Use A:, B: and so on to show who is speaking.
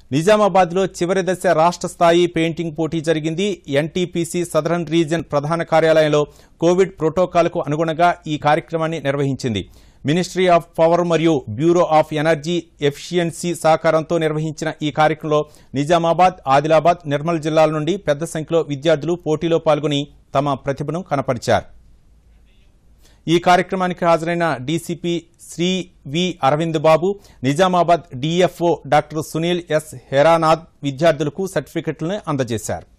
A: నిజామాబాద్లో చివరి దశ రాష్ట్ర స్థాయి పెయింటింగ్ పోటీ జరిగింది ఎన్టీపీసీ సదరన్ రీజియన్ ప్రధాన కార్యాలయంలో కోవిడ్ ప్రోటోకాల్కు అనుగుణంగా ఈ కార్యక్రమాన్ని నిర్వహించింది మినిస్ట్రీ ఆఫ్ పవర్ మరియు బ్యూరో ఆఫ్ ఎనర్జీ ఎఫిషియన్సీ సహకారంతో నిర్వహించిన ఈ కార్యక్రమంలో నిజామాబాద్ ఆదిలాబాద్ నిర్మల్ జిల్లాల నుండి పెద్ద సంఖ్యలో విద్యార్థులు పోటీలో పాల్గొని తమ ప్రతిభను కనపరిచారు ఈ కార్యక్రమానికి హాజరైన DCP Shri V Aravind Babu Nizamabad DFO doctor Sunil S Heranath విద్యార్థులకు సర్టిఫికెట్లను అందజేశారు